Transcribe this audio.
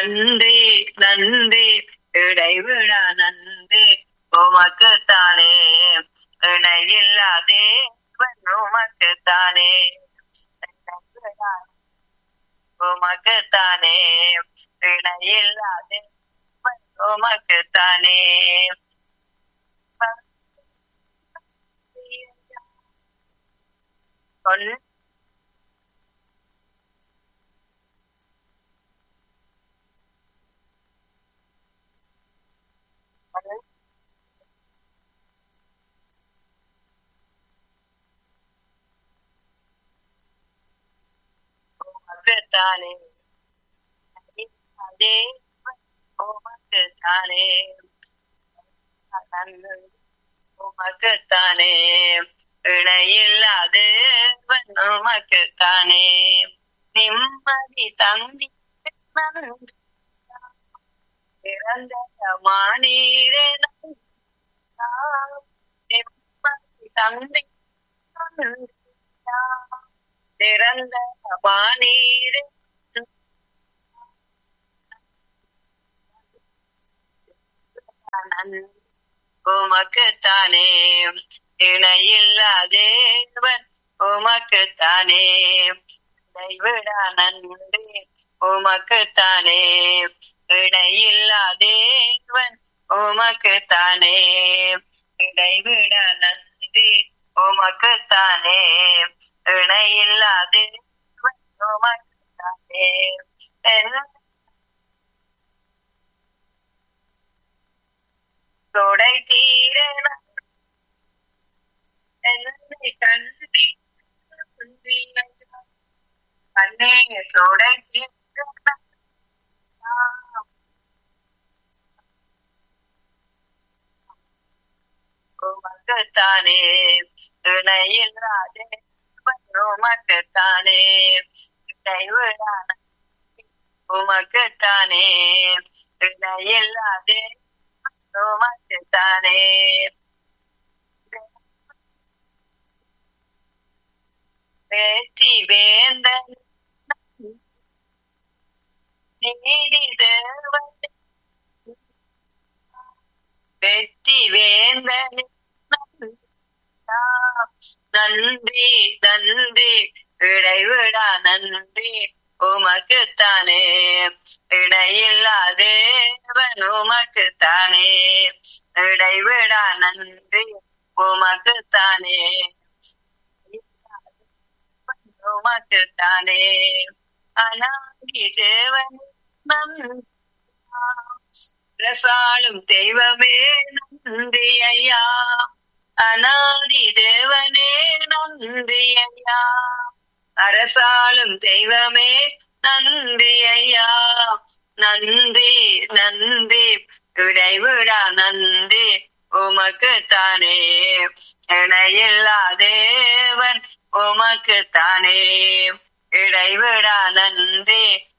நன்றி நன்றி இடைவிடா நன்றி உமக்குத்தானே இணையில்லாதே உமக்குத்தானே இடைவிடா உமக்குத்தானே இணையில்லாதே உமக்குத்தானே கொன் உமக்குத்தானே அதே உமக்குத்தானே உமக்குத்தானே இணையில்லாது உமக்குத்தானே நிம்மதி தந்தி பிறந்த மானீரே நிம்மதி தந்தி திறந்த மானீரே உமக்குத்தானே இணையில்லாதேவன் உமக்குத்தானே கைவிடா நன்றி உமக்குத்தானே இடையில்லாதேவன் உமக்குத்தானே இடைவிடா நன்றி உமக்குத்தானே இணையில்லாதேவன் உமக்குத்தானே தொடை தீர என்னை கண்டி கண்ணே தொடை தீர உமக்குத்தானே இணையில்லாதே உமக்குத்தானே கைவிடான உமக்குத்தானே இணையில்லாதே உமக்குத்தானே வேற்றி வேந்தன் நீதி தேவன் வெற்றி வேந்தன் நன்றி நன்றி இடைவிடா நன்றி உமக்குத்தானே இடையில்லாதேவன் உமக்குத்தானே இடைவிடா நன்றி உமக்குத்தானே உமக்குத்தானே அனாகி தேவன் ரசாளும் தெய்வமே நன்றி ஐயா அனாதி தேவனே நன்றி ஐயா அரசாளும் தெய்வமே நன்றி ஐயா நன்றி நன்றி விடைவிடா நன்றி உமக்குத்தானே இணையில்லாதேவன் உமக்குத்தானே இடைவிடா நன்றி